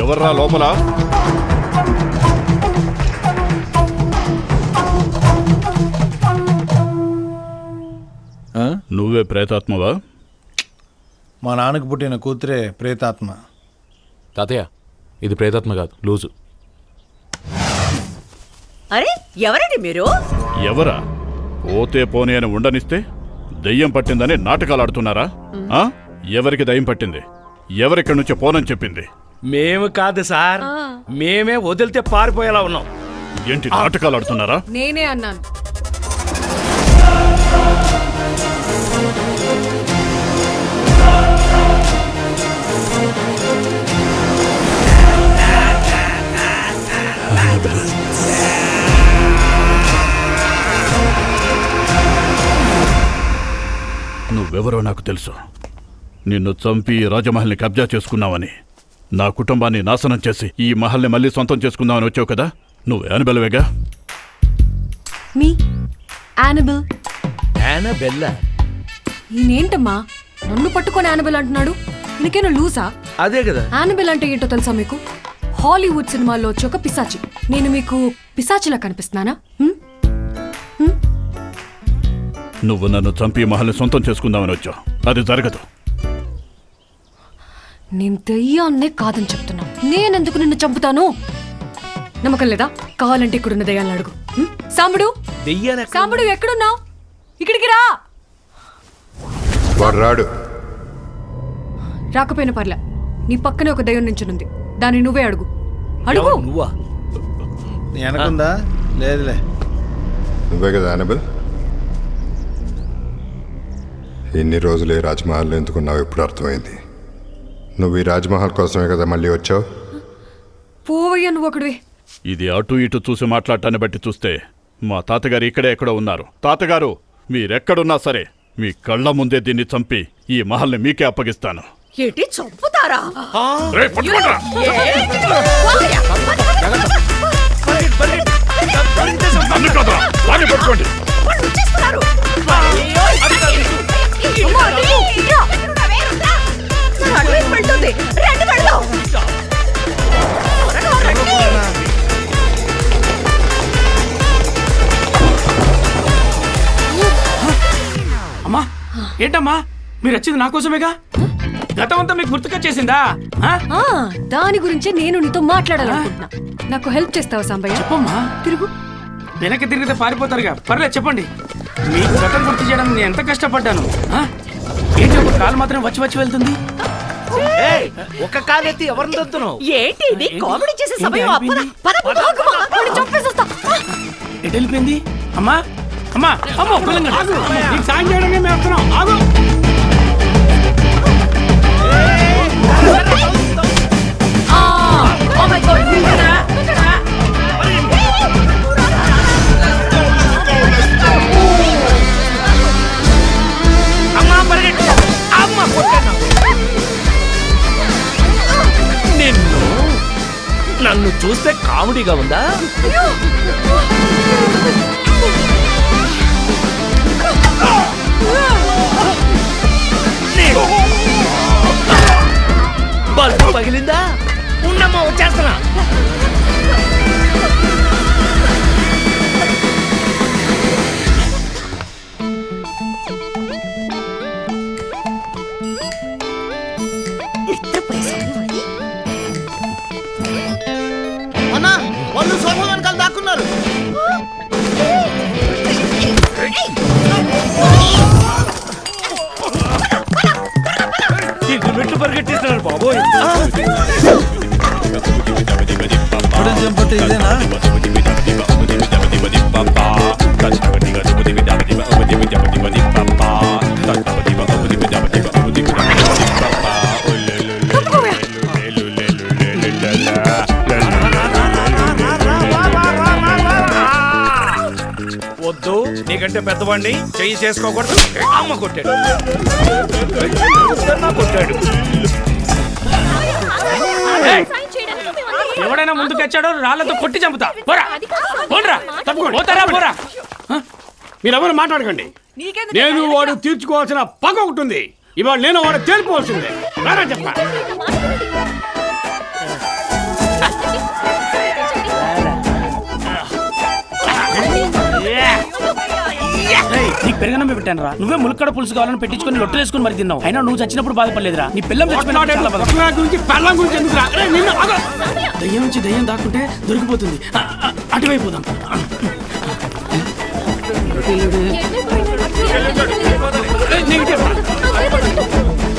ఎవర్రా లోపల ఆ? నువ్వే ప్రేతాత్మవా మా నాన్నకు పుట్టిన కూతురే ప్రేతాత్మ తాతయ్య ఇది ప్రేతాత్మ కాదు లూజు అరే ఎవరండి మీరు ఎవరా పోతే పోనీ అని ఉండనిస్తే దెయ్యం పట్టిందని నాటకాలు ఆడుతున్నారా ఆ? ఎవరికి దయ్యం పట్టింది ఎవరిక్కడి నుంచి పోనని చెప్పింది మేము కాదు సార్ మేమే వదిలితే పారిపోయేలా ఉన్నాం ఏంటి నాటకాలు ఆడుతున్నారా నేనే అన్నాను నువ్వెవరో నాకు తెలుసు నిన్ను చంపి ఈ రాజమహల్ని కబ్జా చేసుకున్నావని నా కుటుంబాన్ని నాశనం చేసి ఈ మహల్ని మళ్ళీ సొంతం చేసుకుందామని వచ్చావు కదా నువ్వు యానబెలవేగా మీ యానబుల్ బెల్ల ఈయనేంటమ్మా నన్ను పట్టుకొని యానబుల్ అంటున్నాడు నీకేనా లూసా అదే కదా యానబుల్ అంటే ఏంటో తెలుసా మీకు హాలీవుడ్ సినిమాల్లో వచ్చే ఒక పిశాచి నేను మీకు పిశాచిలా కనిపిస్తున్నానా హ్మ్? నువ్వు నన్ను చంపి ఈ మహల్ని సొంతం చేసుకుందామని వచ్చావు అది జరగదు నేను దెయ్యాన్నే కాదని చెప్తున్నా నేనెందుకు నిన్ను చంపుతాను నమ్మకం లేదా కావాలంటే ఇక్కడున్న దయ్యాలను అడుగు హ్మ్? సాంబడు దెయ్యాన్ని సాంబడు ఎక్కడున్నావు ఇక్కడికి రా వాడు రాడు రాకపోయిన పర్లే నీ పక్కనే ఒక దయ్యం నించునుంది దాన్ని నువ్వే అడుగు అడుగు ఎవరు నువ్వా నీ వెనకుందా లేదులే నువ్వే కదా అనబుల్ ఎన్ని రోజులు ఈ రాజ్మహల్లో ఎందుకున్నావు ఇప్పుడు అర్థమైంది నువ్వు ఈ రాజ్మహల్ కోసమే కదా మళ్ళీ వచ్చావు పోవయ్యా నువ్వు ఒకడివి ఇది అటు ఇటు చూసి మాట్లాడటాన్ని బట్టి చూస్తే మా తాతగారు ఇక్కడే ఎక్కడో ఉన్నారు తాతగారు మీరెక్కడున్నా సరే మీ కళ్ళ ముందే దీన్ని చంపి ఈ మహల్ని మీకే అప్పగిస్తాను ఏంటి చంపుతారా రేయ్, పట్టుకోండ్రా. నన్ను కాదురా, వాడిని పట్టుకోండి వాళ్ళు వచ్చేస్తున్నారు. అయ్యో, అమ్మో, అయ్యో, ఇట్రా. నా అటువైపు వెళ్తుంది. రండి వెళ్దాం. త్వరగా రండి. అమ్మా ఏంటమ్మా మీరు వచ్చింది నా కోసమేగా గతమంతా మీకు గుర్తుకొచ్చేసిందా ఆ? ఆ, దాని గురించే నేను నీతో మాట్లాడాలనుకుంటున్నా నాకు హెల్ప్ చేస్తావా సాంబయ్య చెప్పమ్మా తిరుగు వెనక్కి తిరిగితే పారిపోతారుగా పర్లేదు చెప్పండి మీకు గతం గుర్తు చేయడానికి నేను ఎంత కష్టపడ్డాను ఆ? ఏంటి ఒక కాలు మాత్రం వచ్చి వచ్చి వెళ్తుంది ఒక కాలెత్తి ఎవరిని దొత్తున్నావు ఏంటి ఇది కామెడీ చేసే ఏంటి సమయం అప్పన అయిపోయింది? పద ఆగుమా, వాడిని చంపేసొస్తా. ఎటు వెళ్ళిపోయింది అమ్మా అమ్మా అమ్మో పిల్లంగా నీకు సాయం చేయడానికి మేము వస్తున్నాం ఆగు Oh my God, నిజంగా? అమ్మా పరిగెట్టు అమ్మ కొట్టాను నిన్ను నన్ను చూస్తే కామెడీగా ఉందా నీకు బల్బు పగిలిందా ఉన్నమ్మా వచ్చేస్తున్నా ఎంత పైసలు ఇవ్వాలి? అన్నా వాళ్ళు సోఫా వెనకాల దాక్కున్నారు ఈ మెట్లు పరిగెట్టిస్తున్నారు బాబోయ్ ఇప్పుడు చంపట్టు ఇదేనా వద్దు నీకంటే పెద్దవాడిని చెయ్యి చేసుకోకూడదు అమ్మ కొట్టాడు నా కొట్టాడు ఏయ్! ఎవడైనా ముందుకు వచ్చాడో రాళ్లతో కొట్టి చంపుతా పోరా పోరా తప్పుకోండి పోతారా పోరా హ? మీరెవరు మాట్లాడకండి నీకెందుకు నేను వాడు తీర్చుకోవాల్సిన పగ ఒకటి ఉంది ఇవాళ నేను వాడు తేలిపోవాల్సిందే రారా చెప్ప రేయ్ నీకు పెరగనం పెట్టాను రా నువ్వే ములక్కడ పులుసు కావాలని పెట్టించుకొని లొట్టలు వేసుకొని మరి తిన్నావు అయినా నువ్వు చచ్చినప్పుడు బాధపడలేదురా నీ పిల్లం చచ్చిపోయినా గురించి పెళ్ళం గురించి ఎందుకురా రేయ్, నిన్ను ఆగు. దయ్యం నుంచి దయ్యం దాక్కుంటే దొరికిపోతుంది ఆ, ఆ, అటువైపు పోదాం రేయ్, నీకు చెప్పు.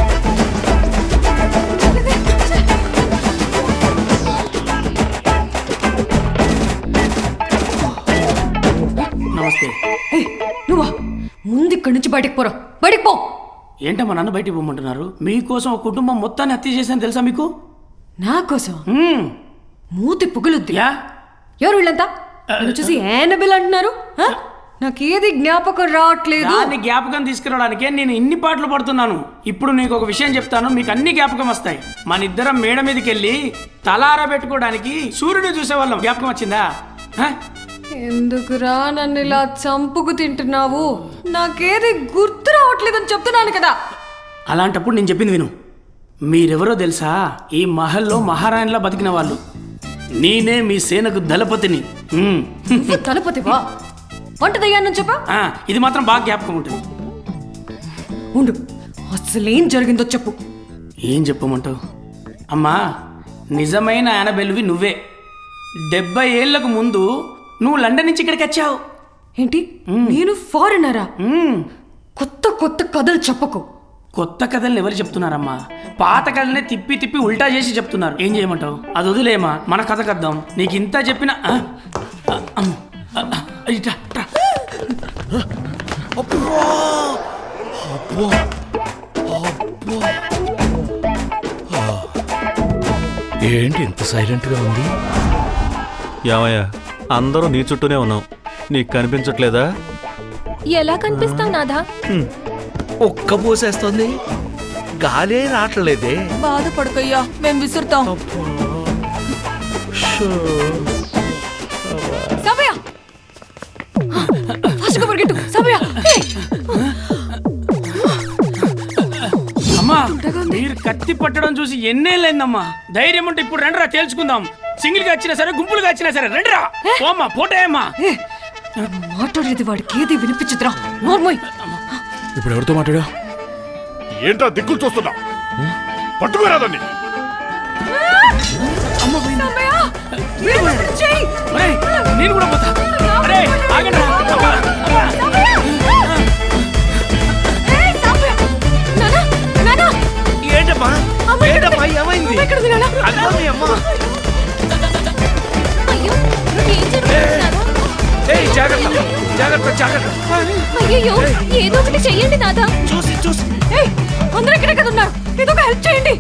నమస్తే ఏయ్, నువ్వా ముందు ఇక్కడి నుంచి బయటకు పోరా బయటకు పో ఏంటమ్మా నన్ను బయటికి పోమంటున్నారు మీకోసం ఒక కుటుంబం మొత్తాన్ని హత్య చేశాను తెలుసా మీకు నా కోసం మ్మ్. మూతి పుగులుద్ది యా ఎవరు వీళ్ళంతా నన్ను చూసి ఏనబిల్ అంటున్నారు ఆ? నాకేది జ్ఞాపకం రావట్లేదు దాన్ని జ్ఞాపకం తీసుకురావడానికే నేను ఇన్ని పాటలు పడుతున్నాను ఇప్పుడు నీకు ఒక విషయం చెప్తాను మీకు అన్ని జ్ఞాపకం వస్తాయి మన ఇద్దరం మేడ మీదకి వెళ్ళి తలారా పెట్టుకోవడానికి సూర్యుడు చూసేవాళ్ళం జ్ఞాపకం వచ్చిందా ఆ? ఎందుకురా నన్ను ఇలా చంపుకు తింటున్నావు నాకేది గుర్తు రావట్లేదని చెప్తున్నాను కదా అలాంటప్పుడు నేను చెప్పింది విను మీరెవరో తెలుసా ఈ మహల్లో మహారాణిలా బతికిన వాళ్ళు నేనే మీ సేనకు దళపతిని మ్మ్. నువ్వు తలపతివా వంట దయ్యాన్ని చెప్పా ఆ, ఇది మాత్రం బాగా జ్ఞాపకం ఉంటుంది ఉండు అసలేం జరిగిందో చెప్పు ఏం చెప్పమంటావు అమ్మా నిజమైన యానబెల్వి నువ్వే డెబ్బై ఏళ్లకు ముందు నువ్వు లండన్ నుంచి ఇక్కడికి వచ్చావు ఏంటి నేను ఫారినరా మ్మ్. కొత్త కొత్త కథలు చెప్పకు కొత్త కథల్ని ఎవరు చెప్తున్నారమ్మా పాత కథల్ని తిప్పి తిప్పి ఉల్టా చేసి చెప్తున్నారు ఏం చేయమంటావు అది వదిలేమా మన కథ కద్దాం నీకు ఇంత చెప్పిన ఆ? ఆ, అమ్మ. ఆ, ఆ, ఇట్రా, ఇట్రా. ఏంటి ఇంత సైలెంట్గా ఉంది యామయ్య అందరూ నీ చుట్టూనే ఉన్నాం నీకు కనిపించట్లేదా ఎలా కనిపిస్తావు నాదా ఒక్క పోసేస్తుంది గాలే రావట్లేదే బాధపడకయ్యా మేము విసురుతాం సమయ ఫాస్ట్గా పరిగెట్టు సమయ అమ్మా మీరు కత్తి పట్టడం చూసి ఎన్నేళ్ళైందమ్మా ధైర్యం ఉంటే ఇప్పుడు రండిరా తేల్చుకుందాం సింగిల్ గా వచ్చినా సరే గుంపులుగా వచ్చినా సరే రండిరా పోమ్మా పోటాయమ్మా మాట్లాడేది వాడికి ఏది వినిపించదురా నోర్మోయ్ ఇప్పుడు ఎవరితో మాట్లాడా ఏంటా దిక్కులు చూస్తున్నా పట్టుకోరాదని సమయ చెయ్యి ఒరేయ్, నేను కూడా పోతా అరే ఆగండి ఏయ్, సమయ నానా నానా ఏంటమ్మా అమ్మ ఎక్కడ ఏంటమ్మా ఉంది? ఏమైంది అమ్మ ఎక్కడ ఉంది, నాన్న? అదిగో మీ అమ్మ అయ్యో ఏం జరుగుతున్నారా ఏయ్ జాగ్రత్త జాగ్రత్త జాగ్రత్త అయ్యో ఏదో ఒకటి చెయ్యండి నాదా చూసి చూసి ఏయ్, అందరూ ఇక్కడే కదా ఉన్నారు ఏదో ఒక హెల్ప్ చేయండి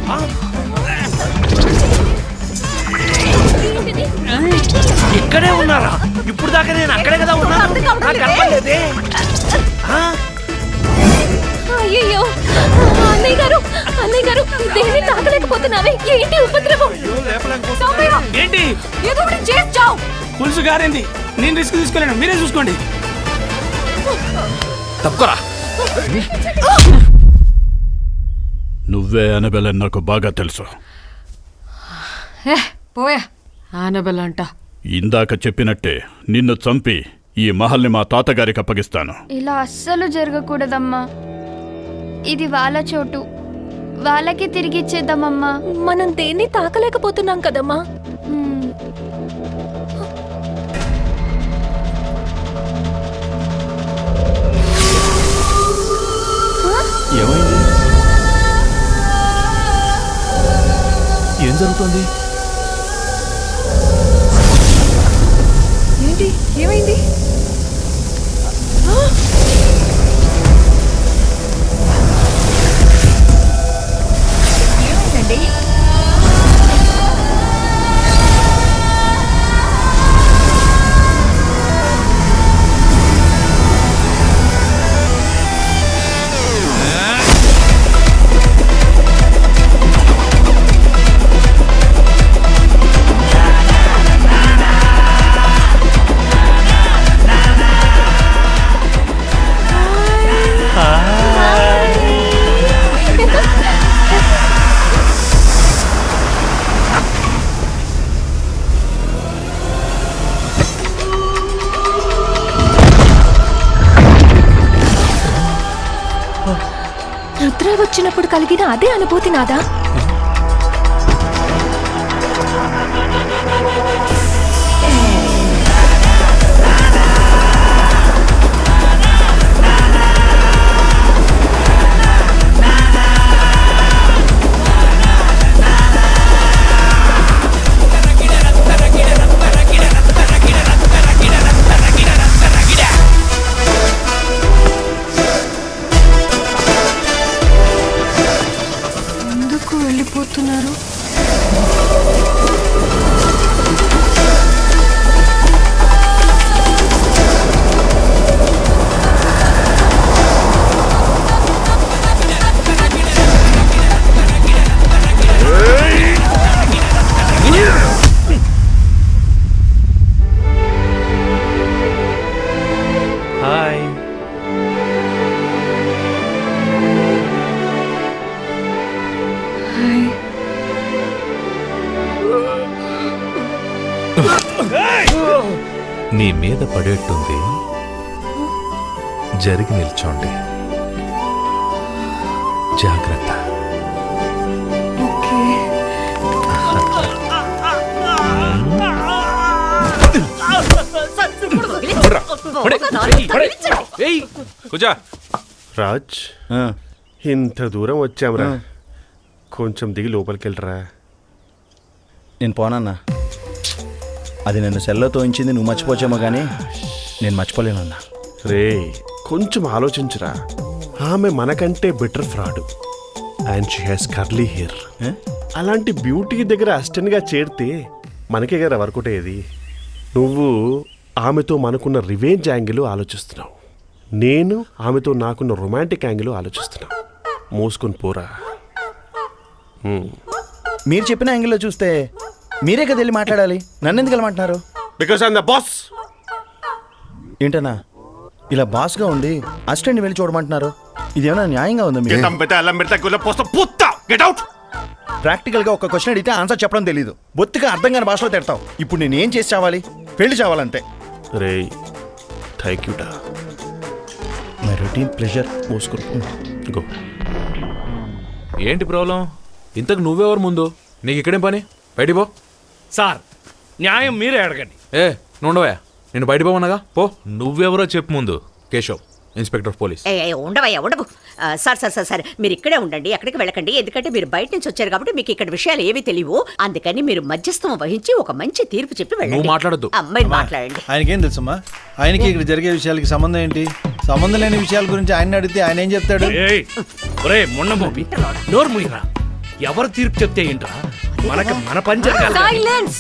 ఏంటిది? ఇక్కడే ఉన్నారా ఇప్పుడు దాకా నేను అక్కడే కదా ఉన్నాను అర్థం కావడం నాకు లేదే. కనపడలేదే ఆ? అయ్యయ్యో అన్నయ్య గారు అన్నయ్య గారు దేన్ని తాకలేకపోతున్నావే ఏంటి ఉపద్రవం సమయ ఏంటి ఏదో ఒకటి చేసి చావు పులుసు గారింది నేను రిస్క్ తీసుకోలేను మీరే చూసుకోండి తప్పుకోరా నువ్వే అనబెలని నాకు బాగా తెలుసు ఏ పోయా ఆనబెల్ అంట ఇందాక చెప్పినట్టే నిన్ను చంపి ఈ మహల్ని మా తాతగారికి అప్పగిస్తాను ఇలా అస్సలు జరగకూడదమ్మా ఇది వాళ్ళ చోటు వాళ్ళకి తిరిగి ఇచ్చేద్దామమ్మా మనం దేన్ని తాకలేకపోతున్నాం కదమ్మా మ్మ్. ఏమైంది ఏం జరుగుతుంది ఏంటి ఏమైంది ఆ నిద్ర వచ్చినప్పుడు కలిగిన అదే అనుభూతి నాదా ఎందుకు వెళ్ళిపోతున్నారు హాయ్ హాయ్ నీ మీద పడేట్టుంది జరిగి నిల్చోండి జాగ్రత్త ఓకే కుజా రాజ్ ఇంత దూరం వచ్చాంరా కొంచెం దిగి లోపలికి వెళ్ళరా నేను పోనన్నా అది నన్ను సెల్లో తోయించింది నువ్వు మర్చిపోచేమో కానీ నేను మర్చిపోలేనన్నా రే కొంచెం ఆలోచించురా ఆమె మనకంటే better fraud and she has curly hair అలాంటి బ్యూటీ దగ్గర అసిస్టెంట్గా చేరితే మనకే కదా వర్కౌట్ అయ్యేది నువ్వు ఆమెతో మనకున్న రివెంజ్ యాంగిల్ ఆలోచిస్తున్నావు నేను ఆమెతో నాకున్న రొమాంటిక్ యాంగిల్ ఆలోచిస్తున్నావు మూసుకొని పోరా హ్మ్. మీరు చెప్పిన యాంగిల్లో చూస్తే మీరే కదా వెళ్ళి మాట్లాడాలి నన్ను ఎందుకు వెళ్ళమంటున్నారు బికాస్ ఐమ్ ద బాస్ ఏంటన్నా ఇలా బాస్గా ఉండి అసిస్టెంట్ వెళ్ళి చూడమంటున్నారు ఇదేమైనా న్యాయంగా ఉందా మీరు గెటం పెడితే అల్లం పెడితే గుల్ల పోస్తా పుత్తా గెట్ అవుట్ ప్రాక్టికల్గా ఒక క్వశ్చన్ అడిగితే ఆన్సర్ చెప్పడం తెలియదు బొత్తిగా అర్థం కాని భాషలో తిడతావు ఇప్పుడు నేను ఏం చేసి చావాలి పెళ్లి చావాలంతే రే థ్యాంక్ యూ డా మై రొటీన్ ప్లెజర్ మూసుకుని గో ఏంటి ప్రాబ్లం ఇంతకు నువ్వెవరు ముందు నీకు ఇక్కడేం పని బయటికి పో సార్ న్యాయం మీరే అడగండి ఏ నుండవా నేను బయట పోవన్నగా పో నువ్వెవరో చెప్పు ముందు కేశవ్ ఇన్స్పెక్టర్ ఆఫ్ పోలీస్ ఏ ఏ, ఉండవయ్యా ఉండవు ఆ, సార్ సార్ సార్ సార్ మీరు ఇక్కడే ఉండండి ఎక్కడికి వెళ్ళకండి ఎందుకంటే మీరు బయట నుంచి వచ్చారు కాబట్టి మీకు ఇక్కడ విషయాలు ఏమీ తెలియవు అందుకని మీరు మధ్యస్థం వహించి ఒక మంచి తీర్పు చెప్పి వెళ్ళండి మాట్లాడొద్దు. అమ్మాయి మాట్లాడండి ఆయనకేం తెలుసమ్మా ఆయనకి ఇక్కడ జరిగే విషయాలకి సంబంధం ఏంటి సంబంధం లేని విషయాల గురించి ఆయన అడిగితే ఆయన ఏం చెప్తాడు ఏయ్ ఒరే మొన్న మోపి నోరు ముయ్యరా ఎవరు తీర్పు చెప్తే ఏంట్రా మనకి మన పని జరగాలి కానీ. సైలెన్స్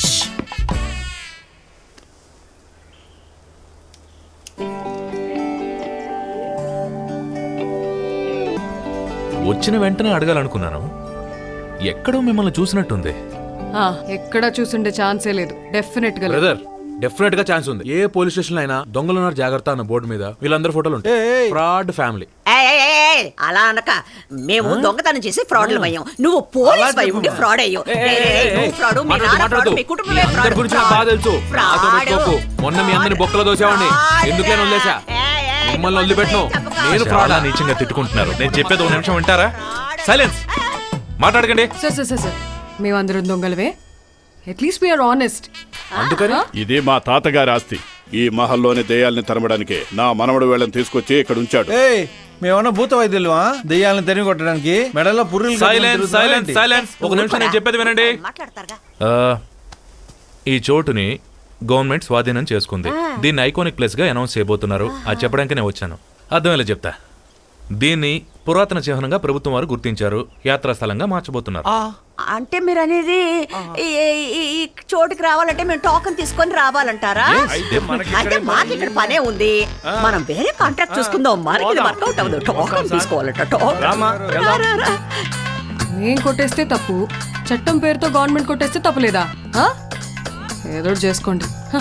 వచ్చిన వెంటనే అడగాలనుకున్నాను ఎక్కడో మిమ్మల్ని చూసినట్టుంది ఎక్కడ చూసుండే ఛాన్సే లేదు డెఫినెట్ గా లేదు. బ్రదర్ డెఫినెట్ గా ఛాన్స్ ఉంది ఏ పోలీస్ స్టేషన్ అయినా దొంగలు ఉన్నారు జాగ్రత్త అన్న బోర్డు మీద వీళ్ళందరూ ఫోటోలు ఉంటాయి ఫ్రాడ్ ఫ్యామిలీ ఏయ్, ఏయ్, ఏయ్, ఏయ్, అలా అనక మేము దొంగతనం చేసి ఫ్రాడ్లు అయ్యాం నువ్వు పోలీస్ అయి ఉండి ఫ్రాడ్ అయ్యావు ఫ్రాడ్ మీ నాన్న fraud, మీ కుటుంబమే అందరి fraud. గురించి నాకు బాగా తెలుసు నాతో పెట్టుకోకు మొన్న మీ అందరిని బొక్కలో దోసేవాడిని ఎందుకు నేను వదిలేసా మిమ్మల్ని వదిలిపెట్టను నేను ఫ్రాడ్ చాలా నీచంగా తిట్టుకుంటున్నారు నేను చెప్పేది ఒక నిమిషం వింటారా సైలెన్స్ మాట్లాడకండి సార్ సార్ సార్ సార్ మేమందరం దొంగలవే అట్లీస్ట్ వీఆర్ ఆనెస్ట్ అందుకని ఇది మా తాతగారి ఆస్తి ఈ మహల్లోని దెయ్యాల్ని తరమడానికి నా మనవడు వీళ్ళని తీసుకొచ్చి ఇక్కడ ఉంచాడు ఏయ్ మేమన్నా భూత వైద్యులమా దెయ్యాలను తరిమి కొట్టడానికి మెడలో పుర్రులు కట్టుకొని సైలెన్స్ తిరుగుతున్నావా సైలెన్స్ ఏంటి? సైలెన్స్ ఒక నిమిషం నేను చెప్పేది వినండి ఆ, ఈ చోటుని గవర్నమెంట్ స్వాధీనం చేసుకుంది దీన్ని ఐకానిక్ ప్లేస్ గా అనౌన్స్ చేయబోతున్నారు అది చెప్పడానికి నేను వచ్చాను అర్థమయ్యేలా చెప్తా దీన్ని పురాతన చిహ్నంగా ప్రభుత్వం వారు గుర్తించారు యాత్రా స్థలంగా మార్చబోతున్నారు అంటే మీరు అనేది ఈ- ఈ- ఈ- ఈ చోటుకి రావాలంటే మేము టోకన్ తీసుకొని రావాలంటారా అయితే మనకి అంటే మాకు ఇక్కడ పనే ఉంది మనం వేరే కాంట్రాక్ట్ చూసుకుందాం మనకి ఇది వర్కౌట్ అవ్వదు టోకన్ తీసుకోవాలంట టోకన్ రా, రా, రా. మేం కొట్టేస్తే తప్పు చట్టం పేరుతో గవర్నమెంట్ కొట్టేస్తే తప్పులేదా ఆ? ఏదో ఒకటి చేసుకోండి హ.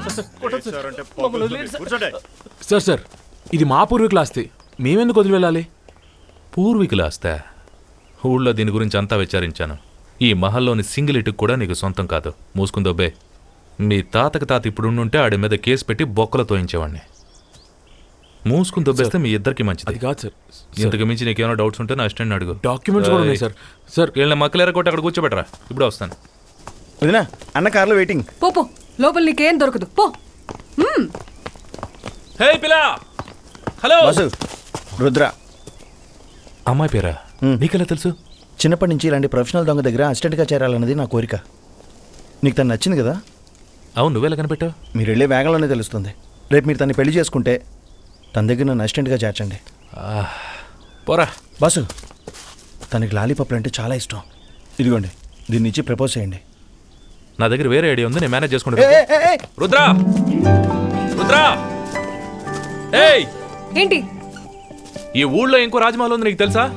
సార్ సార్ ఇది మా పూర్వీకుల ఆస్తి మేమెందుకు వదిలి వెళ్ళాలి పూర్వీకుల ఆస్తా ఊళ్ళో దీని గురించి అంతా విచారించాను ఈ మహల్లోని సింగిల్ ఇటుకు కూడా నీకు సొంతం కాదు మూసుకుందోబే మీ తాతకి తాత ఇప్పుడు ఉండుంటే ఆడి మీద కేసు పెట్టి బొక్కలు తోయించేవాడిని మూసుకుని దొబ్బేస్తే మీ ఇద్దరికి మంచిది అది కాదు సార్ ఇంతకు మించి నీకేమైనా డౌట్స్ ఉంటే నా అసిస్టెంట్ అడుగు డాక్యుమెంట్స్ కూడా ఉన్నాయి సార్ సార్ వీళ్ళని మక్కలేర కొట్టి అక్కడ కూర్చోబెట్టరా ఇప్పుడు వస్తాను వదినా అన్న కార్లో వెయిటింగ్ పో పో లోపల నీకేం దొరకదు పో మ్మ్. హే పిలా హలో బాసు రుద్ర అమ్మాయి పేరా నీకెలా తెలుసు చిన్నప్పటి నుంచి ఇలాంటి ప్రొఫెషనల్ దొంగ దగ్గర అసిస్టెంట్గా చేరాలన్నది నా కోరిక నీకు తను నచ్చింది కదా అవును నువ్వెలా కనిపెట్టావు మీరు వెళ్ళే వేగంలోనే తెలుస్తుంది రేపు మీరు తన్ని పెళ్లి చేసుకుంటే తన దగ్గర నన్ను అసిస్టెంట్గా చేర్చండి పోరా బాసు తనకి లాలీపాప్లు అంటే చాలా ఇష్టం ఇదిగోండి దీన్ని ఇచ్చి ప్రపోజ్ చేయండి నా దగ్గర వేరే ఐడియా ఉంది నేను మేనేజ్ ఏ, చేసుకుంటా ఏ, ఏ, ఏ! రుద్రా రుద్రా ఏయ్ ఏంటి ఈ ఊళ్ళో ఇంకో రాజమహల్ ఉంది నీకు తెలుసా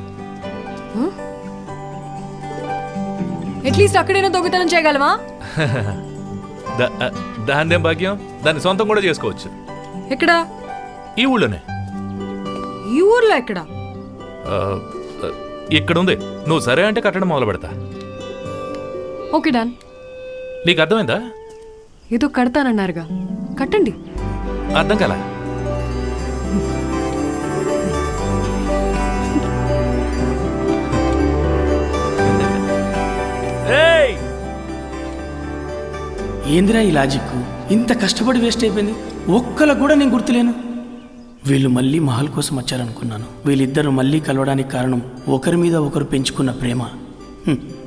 అట్లీస్ట్ అక్కడైనా దొంగతనం చేయగలవా దా- ఆ, దాన్నేం భాగ్యం దాన్ని సొంతం కూడా చేసుకోవచ్చు ఎక్కడా ఈ ఊళ్ళోనే ఈ ఊర్లో ఎక్కడా ఆ, ఆ, ఇక్కడ ఉంది నువ్వు సరే అంటే కట్టడం మొదలు పెడతా ఓకే డాన్ నీకు అర్థమైందా ఏదో కడతానన్నారుగా కట్టండి అర్థం కల ఏందిరా ఈ లాజిక్ ఇంత కష్టపడి వేస్ట్ అయిపోయింది ఒక్కల కూడా నేను గుర్తులేను వీళ్ళు మళ్ళీ మహల్ కోసం వచ్చారనుకున్నాను వీళ్ళిద్దరూ మళ్ళీ కలవడానికి కారణం ఒకరి మీద ఒకరు పెంచుకున్న ప్రేమ హ్మ్.